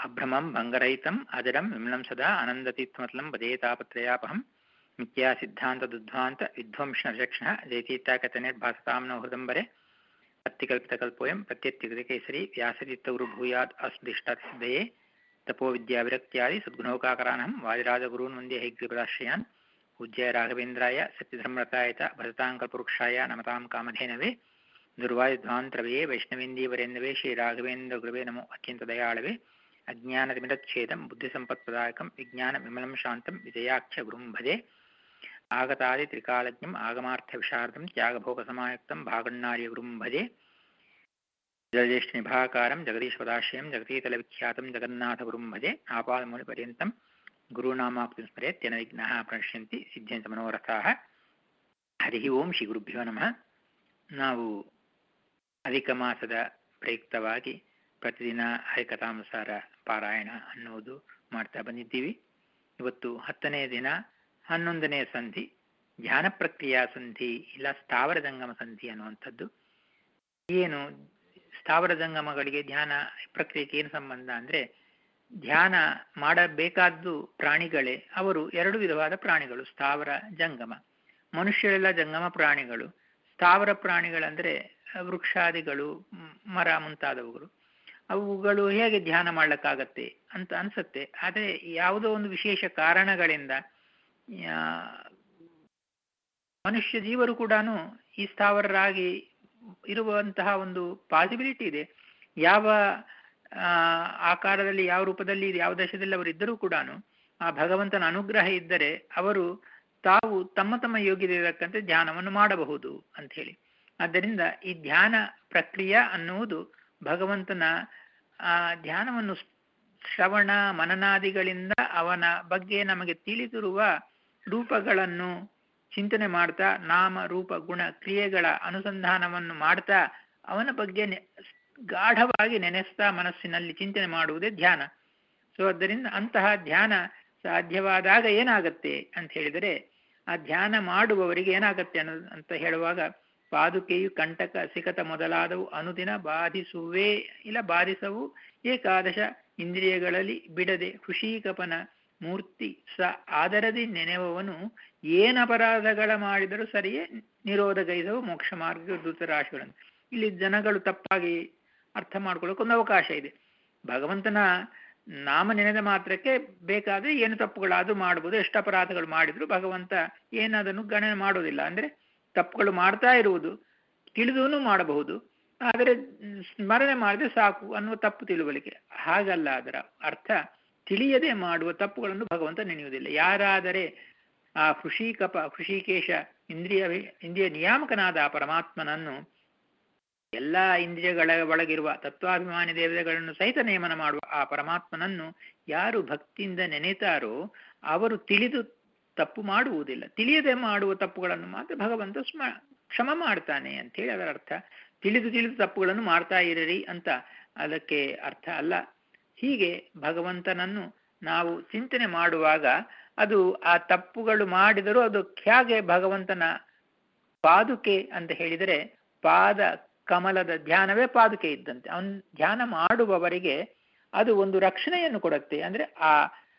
अभ्रमं भङ्गरहितम् अजरं विमलं सदा आनन्दतीर्थमतलं भजेतापत्रयापहं मिथ्या सिद्धान्तदुद्ध्वान्त विध्वंसनविचक्षणः जयतीताकतनिर्भासतां न हृदम्बरे अत्तिकल्पितकल्पोऽयं प्रत्यत्यकृतकेसरी व्यासतीर्थगुरुभूयात् अस्मदिष्टासिद्धये तपोविद्याविरक्त्यादि सद्गुणोकाकरानहं वादिराजगुरून् वन्दे हैग्रीपदाश्रयान् पूज्याय राघवेन्द्राय सत्यधर्मरताय च भजताङ्कल्पवृक्षाय नमतां कामधेनवे ದುರ್ವಾಯುಧ್ವಾಂತರವೇ ವೈಷ್ಣವೇಂದೀವರೆಂದವೇ ಶ್ರೀ ರಾಘವೇಂದ್ರ ಗುರುವೇ ನಮೋ ಅತ್ಯಂತ ದಯಾಳವೇ ಅಜ್ಞಾನತಿಮಿರಚ್ಛೇದಂ ಬುದ್ಧಿಸಂಪತ್ಪ್ರದಾಯಕಂ ವಿಜ್ಞಾನ ವಿಮಲಂ ಶಾಂತಂ ವಿಜಯಾಖ್ಯ ಗುರುಂ ಭಜೆ ಆಗತಾದಿ ತ್ರಿಕಾಲಜ್ಞಂ ಆಗಮಾರ್ಥ ವಿಶಾರದಂ ತ್ಯಾಗಭೋಗಸಮಾಯುಕ್ತಂ ಭಾಗಣ್ಣಾರ್ಯ ಗುರುಂ ಭಜೆ ಜಲಜ್ಯೇಷ್ಠ ನಿಭಾಕಾರಂ ಜಗದೀಶ್ವದಾಶ್ರಯಂ ಜಗತೀತಲವಿಖ್ಯಾತಂ ಜಗನ್ನಾಥ ಗುರುಂ ಭಜೆ ಆಪಾದಮೂಲಿಪರ್ಯಂತಂ ಗುರುನಾಮಾಪ್ತಿಂ ಸ್ಮರೇತ್ಯನ ವಿಘ್ನಃ ಪ್ರಣಶ್ಯಂತಿ ಸಿದ್ಧ್ಯಂತ ಮನೋರಥಾಃ ಹರಿ ಓಂ ಶ್ರೀ ಗುರುಭ್ಯೋ ನಮಃ ನಾವು ಅಧಿಕ ಮಾಸದ ಪ್ರಯುಕ್ತವಾಗಿ ಪ್ರತಿದಿನ ಹರಿಕಥಾನುಸಾರ ಪಾರಾಯಣ ಅನ್ನುವುದು ಮಾಡ್ತಾ ಬಂದಿದ್ದೀವಿ ಇವತ್ತು ಹತ್ತನೇ ದಿನ ಹನ್ನೊಂದನೇ ಸಂಧಿ ಧ್ಯಾನ ಪ್ರಕ್ರಿಯಾ ಸಂಧಿ ಇಲ್ಲ ಸ್ಥಾವರ ಜಂಗಮ ಸಂಧಿ ಅನ್ನುವಂಥದ್ದು ಏನು ಸ್ಥಾವರ ಜಂಗಮಗಳಿಗೆ ಧ್ಯಾನ ಪ್ರಕ್ರಿಯೆಗೆ ಏನು ಸಂಬಂಧ ಅಂದರೆ ಧ್ಯಾನ ಮಾಡಬೇಕಾದ್ದು ಪ್ರಾಣಿಗಳೇ ಅವರು ಎರಡು ವಿಧವಾದ ಪ್ರಾಣಿಗಳು ಸ್ಥಾವರ ಜಂಗಮ ಮನುಷ್ಯರೆಲ್ಲ ಜಂಗಮ ಪ್ರಾಣಿಗಳು ಸ್ಥಾವರ ಪ್ರಾಣಿಗಳಂದ್ರೆ ವೃಕ್ಷಾದಿಗಳು ಮರ ಮುಂತಾದವುಗಳು ಅವುಗಳು ಹೇಗೆ ಧ್ಯಾನ ಮಾಡ್ಲಿಕ್ಕಾಗತ್ತೆ ಅಂತ ಅನ್ಸುತ್ತೆ ಆದರೆ ಯಾವುದೋ ಒಂದು ವಿಶೇಷ ಕಾರಣಗಳಿಂದ ಮನುಷ್ಯ ಜೀವರು ಕೂಡ ಈ ಸ್ಥಾವರರಾಗಿ ಇರುವಂತಹ ಒಂದು ಪಾಸಿಬಿಲಿಟಿ ಇದೆ ಯಾವ ಆಕಾರದಲ್ಲಿ ಯಾವ ರೂಪದಲ್ಲಿ ಯಾವ ದಶದಲ್ಲಿ ಅವರು ಇದ್ದರೂ ಕೂಡ ಆ ಭಗವಂತನ ಅನುಗ್ರಹ ಇದ್ದರೆ ಅವರು ತಾವು ತಮ್ಮ ತಮ್ಮ ಯೋಗ್ಯತೆ ತಕ್ಕಂತೆ ಧ್ಯಾನವನ್ನು ಮಾಡಬಹುದು ಅಂತ ಹೇಳಿ ಆದ್ದರಿಂದ ಈ ಧ್ಯಾನ ಪ್ರಕ್ರಿಯೆ ಅನ್ನುವುದು ಭಗವಂತನ ಆ ಧ್ಯಾನವನ್ನು ಶ್ರವಣ ಮನನಾದಿಗಳಿಂದ ಅವನ ಬಗ್ಗೆ ನಮಗೆ ತಿಳಿದಿರುವ ರೂಪಗಳನ್ನು ಚಿಂತನೆ ಮಾಡ್ತಾ ನಾಮ ರೂಪ ಗುಣ ಕ್ರಿಯೆಗಳ ಅನುಸಂಧಾನವನ್ನು ಮಾಡ್ತಾ ಅವನ ಬಗ್ಗೆ ಗಾಢವಾಗಿ ನೆನೆಸ್ತಾ ಮನಸ್ಸಿನಲ್ಲಿ ಚಿಂತನೆ ಮಾಡುವುದೇ ಧ್ಯಾನ ಸೊ ಆದ್ದರಿಂದ ಅಂತಹ ಧ್ಯಾನ ಸಾಧ್ಯವಾದಾಗ ಏನಾಗತ್ತೆ ಅಂತ ಹೇಳಿದರೆ ಆ ಧ್ಯಾನ ಮಾಡುವವರಿಗೆ ಏನಾಗತ್ತೆ ಅನ್ನೋ ಅಂತ ಹೇಳುವಾಗ ಪಾದುಕೆಯು ಕಂಟಕ ಸಿಕತ ಮೊದಲಾದವು ಅನುದಿನ ಬಾಧಿಸುವೇ ಇಲ್ಲ ಬಾಧಿಸವು ಏಕಾದಶ ಇಂದ್ರಿಯಗಳಲ್ಲಿ ಬಿಡದೆ ಖುಷೀಕಪನ ಮೂರ್ತಿ ಸ ಆದರದಿ ನೆನೆವವನು ಏನ್ ಅಪರಾಧಗಳ ಮಾಡಿದರೂ ಸರಿಯೇ ನಿರೋಧಗೈಸವು ಮೋಕ್ಷ ಮಾರ್ಗ ದೂತರಾಶಿಗಳನ್ನು ಇಲ್ಲಿ ಜನಗಳು ತಪ್ಪಾಗಿ ಅರ್ಥ ಮಾಡ್ಕೊಳ್ಳೋಕೆ ಒಂದು ಅವಕಾಶ ಇದೆ ಭಗವಂತನ ನಾಮ ನೆನೆದ ಮಾತ್ರಕ್ಕೆ ಬೇಕಾದ್ರೆ ಏನು ತಪ್ಪುಗಳಾದ್ರೂ ಮಾಡಬಹುದು ಎಷ್ಟು ಅಪರಾಧಗಳು ಮಾಡಿದ್ರು ಭಗವಂತ ಏನದನ್ನು ಗಣನೆ ಮಾಡೋದಿಲ್ಲ ಅಂದ್ರೆ ತಪ್ಪುಗಳು ಮಾಡ್ತಾ ಇರುವುದು ತಿಳಿದೂ ಮಾಡಬಹುದು ಆದರೆ ಸ್ಮರಣೆ ಮಾಡಿದ್ರೆ ಸಾಕು ಅನ್ನುವ ತಪ್ಪು ತಿಳುವಳಿಕೆ ಹಾಗಲ್ಲ ಅದರ ಅರ್ಥ ತಿಳಿಯದೆ ಮಾಡುವ ತಪ್ಪುಗಳನ್ನು ಭಗವಂತ ನೆನೆಯುವುದಿಲ್ಲ ಯಾರಾದರೆ ಆ ಕೃಷಿಕಪ ಕೃಷಿಕೇಶ ಇಂದ್ರಿಯ ಇಂದ್ರಿಯ ನಿಯಾಮಕನಾದ ಆ ಪರಮಾತ್ಮನನ್ನು ಎಲ್ಲಾ ಇಂದ್ರಿಯಗಳ ಒಳಗಿರುವ ತತ್ವಾಭಿಮಾನಿ ದೇವತೆಗಳನ್ನು ಸಹಿತ ನೇಮನ ಮಾಡುವ ಆ ಪರಮಾತ್ಮನನ್ನು ಯಾರು ಭಕ್ತಿಯಿಂದ ನೆನೆತಾರೋ ಅವರು ತಿಳಿದು ತಪ್ಪು ಮಾಡುವುದಿಲ್ಲ ತಿಳಿಯದೆ ಮಾಡುವ ತಪ್ಪುಗಳನ್ನು ಮಾತ್ರ ಭಗವಂತ ಸ್ಮ ಕ್ಷಮ ಮಾಡ್ತಾನೆ ಅಂತ ಹೇಳಿ ಅದರ ಅರ್ಥ ತಿಳಿದು ತಿಳಿದು ತಪ್ಪುಗಳನ್ನು ಮಾಡ್ತಾ ಇರರಿ ಅಂತ ಅದಕ್ಕೆ ಅರ್ಥ ಅಲ್ಲ ಹೀಗೆ ಭಗವಂತನನ್ನು ನಾವು ಚಿಂತನೆ ಮಾಡುವಾಗ ಅದು ಆ ತಪ್ಪುಗಳು ಮಾಡಿದರೂ ಅದು ಹೇಗೆ ಭಗವಂತನ ಪಾದುಕೆ ಅಂತ ಹೇಳಿದರೆ ಪಾದ ಕಮಲದ ಧ್ಯಾನವೇ ಪಾದುಕೆ ಇದ್ದಂತೆ ಅವನ್ ಧ್ಯಾನ ಮಾಡುವವರಿಗೆ ಅದು ಒಂದು ರಕ್ಷಣೆಯನ್ನು ಕೊಡುತ್ತೆ ಅಂದ್ರೆ ಆ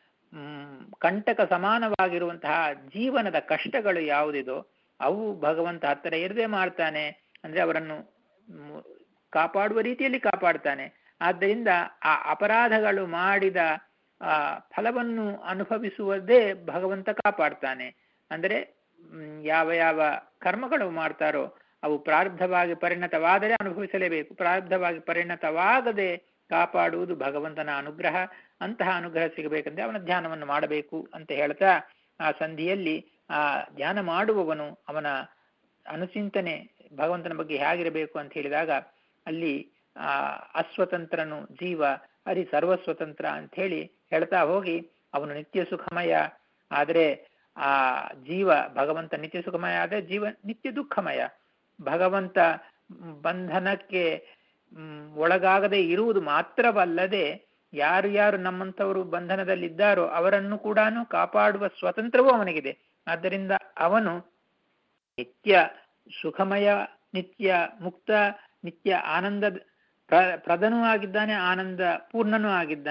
ಕಂಟಕ ಸಮಾನವಾಗಿರುವಂತಹ ಜೀವನದ ಕಷ್ಟಗಳು ಯಾವುದಿದೋ ಅವು ಭಗವಂತ ಹತ್ತಿರ ಇರದೆ ಮಾಡ್ತಾನೆ ಅಂದ್ರೆ ಅವರನ್ನು ಕಾಪಾಡುವ ರೀತಿಯಲ್ಲಿ ಕಾಪಾಡ್ತಾನೆ ಆದ್ದರಿಂದ ಆ ಅಪರಾಧಗಳು ಮಾಡಿದ ಆ ಫಲವನ್ನು ಅನುಭವಿಸುವುದೇ ಭಗವಂತ ಕಾಪಾಡ್ತಾನೆ ಅಂದರೆ ಯಾವ ಯಾವ ಕರ್ಮಗಳು ಮಾಡ್ತಾರೋ ಅವು ಪ್ರಾರಬ್ಧವಾಗಿ ಪರಿಣತವಾದರೆ ಅನುಭವಿಸಲೇಬೇಕು ಪ್ರಾರಬ್ಧವಾಗಿ ಪರಿಣತವಾಗದೆ ಕಾಪಾಡುವುದು ಭಗವಂತನ ಅನುಗ್ರಹ ಅಂತಹ ಅನುಗ್ರಹ ಸಿಗಬೇಕಂದ್ರೆ ಅವನ ಧ್ಯಾನವನ್ನು ಮಾಡಬೇಕು ಅಂತ ಹೇಳ್ತಾ ಆ ಸಂಧಿಯಲ್ಲಿ ಆ ಧ್ಯಾನ ಮಾಡುವವನು ಅವನ ಅನುಚಿಂತನೆ ಭಗವಂತನ ಬಗ್ಗೆ ಹೇಗಿರಬೇಕು ಅಂತ ಹೇಳಿದಾಗ ಅಲ್ಲಿ ಆ ಅಸ್ವತಂತ್ರನು ಜೀವ ಹರಿ ಸರ್ವಸ್ವತಂತ್ರ ಅಂತ ಹೇಳಿ ಹೇಳ್ತಾ ಹೋಗಿ ಅವನು ನಿತ್ಯ ಸುಖಮಯ ಆದ್ರೆ ಆ ಜೀವ ಭಗವಂತ ನಿತ್ಯ ಸುಖಮಯ ಆದ್ರೆ ಜೀವ ನಿತ್ಯ ದುಃಖಮಯ ಭಗವಂತ ಬಂಧನಕ್ಕೆ ಒಳಗಾಗದೆ ಇರುವುದು ಮಾತ್ರವಲ್ಲದೆ ಯಾರು ಯಾರು ನಮ್ಮಂಥವರು ಬಂಧನದಲ್ಲಿದ್ದಾರೋ ಅವರನ್ನು ಕೂಡ ಕಾಪಾಡುವ ಸ್ವತಂತ್ರವೂ ಅವನಿಗಿದೆ ಆದ್ದರಿಂದ ಅವನು ನಿತ್ಯ ಸುಖಮಯ ನಿತ್ಯ ಮುಕ್ತ ನಿತ್ಯ ಆನಂದ ಪ್ರ ಪ್ರದನೂ ಆಗಿದ್ದಾನೆ ಆನಂದ ಪೂರ್ಣನೂ ಆಗಿದ್ದಾನೆ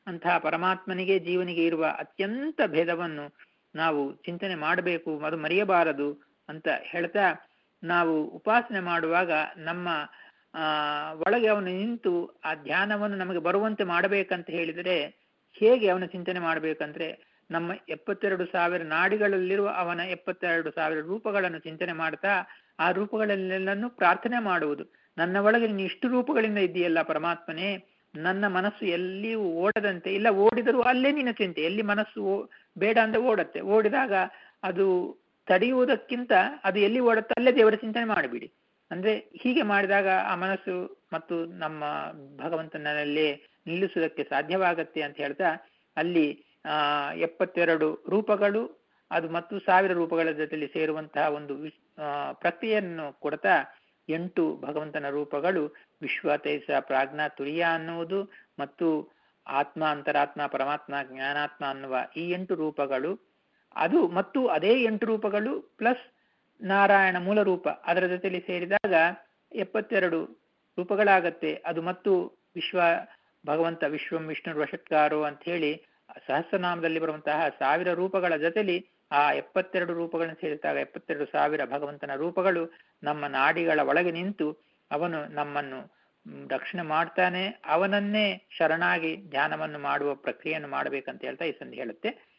ಅಂತಹ ಪರಮಾತ್ಮನಿಗೆ ಜೀವನಿಗೆ ಇರುವ ಅತ್ಯಂತ ಭೇದವನ್ನು ನಾವು ಚಿಂತನೆ ಮಾಡಬೇಕು ಅದು ಮರೆಯಬಾರದು ಅಂತ ಹೇಳ್ತಾ ನಾವು ಉಪಾಸನೆ ಮಾಡುವಾಗ ನಮ್ಮ ಆ ಒಳಗೆ ಅವನು ನಿಂತು ಆ ಧ್ಯಾನವನ್ನು ನಮಗೆ ಬರುವಂತೆ ಮಾಡಬೇಕಂತ ಹೇಳಿದರೆ ಹೇಗೆ ಅವನ ಚಿಂತನೆ ಮಾಡಬೇಕಂದ್ರೆ ನಮ್ಮ ಎಪ್ಪತ್ತೆರಡು ಸಾವಿರ ನಾಡಿಗಳಲ್ಲಿರುವ ಅವನ ಎಪ್ಪತ್ತೆರಡು ಸಾವಿರ ರೂಪಗಳನ್ನು ಚಿಂತನೆ ಮಾಡ್ತಾ ಆ ರೂಪಗಳಲ್ಲೆಲ್ಲನ್ನು ಪ್ರಾರ್ಥನೆ ಮಾಡುವುದು ನನ್ನ ಒಳಗೆ ನೀನು ಇಷ್ಟು ರೂಪಗಳಿಂದ ಇದೆಯಲ್ಲ ಪರಮಾತ್ಮನೇ ನನ್ನ ಮನಸ್ಸು ಎಲ್ಲಿಯೂ ಓಡದಂತೆ ಇಲ್ಲ ಓಡಿದರೂ ಅಲ್ಲೇ ನಿನ್ನ ಚಿಂತೆ ಎಲ್ಲಿ ಮನಸ್ಸು ಬೇಡ ಅಂದ್ರೆ ಓಡತ್ತೆ ಓಡಿದಾಗ ಅದು ತಡೆಯುವುದಕ್ಕಿಂತ ಅದು ಎಲ್ಲಿ ಓಡುತ್ತೆ ಅಲ್ಲೇ ದೇವರ ಚಿಂತನೆ ಮಾಡಿಬಿಡಿ ಅಂದ್ರೆ ಹೀಗೆ ಮಾಡಿದಾಗ ಆ ಮನಸ್ಸು ಮತ್ತು ನಮ್ಮ ಭಗವಂತನಲ್ಲೇ ನಿಲ್ಲಿಸುವುದಕ್ಕೆ ಸಾಧ್ಯವಾಗತ್ತೆ ಅಂತ ಹೇಳ್ತಾ ಅಲ್ಲಿ ಆ ಎಪ್ಪತ್ತೆರಡು ರೂಪಗಳು ಅದು ಮತ್ತು ಸಾವಿರ ರೂಪಗಳ ಜೊತೆಲಿ ಸೇರುವಂತಹ ಒಂದು ಪ್ರಕ್ರಿಯೆಯನ್ನು ಕೊಡ್ತಾ ಎಂಟು ಭಗವಂತನ ರೂಪಗಳು ವಿಶ್ವ ತೇಜ ಪ್ರಾಜ್ಞಾ ತುರಿಯ ಅನ್ನುವುದು ಮತ್ತು ಆತ್ಮ ಅಂತರಾತ್ಮ ಪರಮಾತ್ಮ ಜ್ಞಾನಾತ್ಮ ಅನ್ನುವ ಈ ಎಂಟು ರೂಪಗಳು ಅದು ಮತ್ತು ಅದೇ ಎಂಟು ರೂಪಗಳು ಪ್ಲಸ್ ನಾರಾಯಣ ಮೂಲ ರೂಪ ಅದರ ಜೊತೆಲಿ ಸೇರಿದಾಗ ಎಪ್ಪತ್ತೆರಡು ರೂಪಗಳಾಗತ್ತೆ ಅದು ಮತ್ತು ವಿಶ್ವ ಭಗವಂತ ವಿಶ್ವಂ ವಿಷ್ಣು ವಶತ್ಕಾರೋ ಅಂತ ಹೇಳಿ ಸಹಸ್ರನಾಮದಲ್ಲಿ ಬರುವಂತಹ ಸಾವಿರ ರೂಪಗಳ ಜೊತೆಲಿ ಆ ಎಪ್ಪತ್ತೆರಡು ರೂಪಗಳನ್ನು ಸೇರಿದಾಗ ಎಪ್ಪತ್ತೆರಡು ಸಾವಿರ ಭಗವಂತನ ರೂಪಗಳು ನಮ್ಮ ನಾಡಿಗಳ ಒಳಗೆ ನಿಂತು ಅವನು ನಮ್ಮನ್ನು ರಕ್ಷಣೆ ಮಾಡ್ತಾನೆ ಅವನನ್ನೇ ಶರಣಾಗಿ ಧ್ಯಾನವನ್ನು ಮಾಡುವ ಪ್ರಕ್ರಿಯೆಯನ್ನು ಮಾಡಬೇಕಂತ ಹೇಳ್ತಾ ಈ ಸಂಧಿ ಹೇಳುತ್ತೆ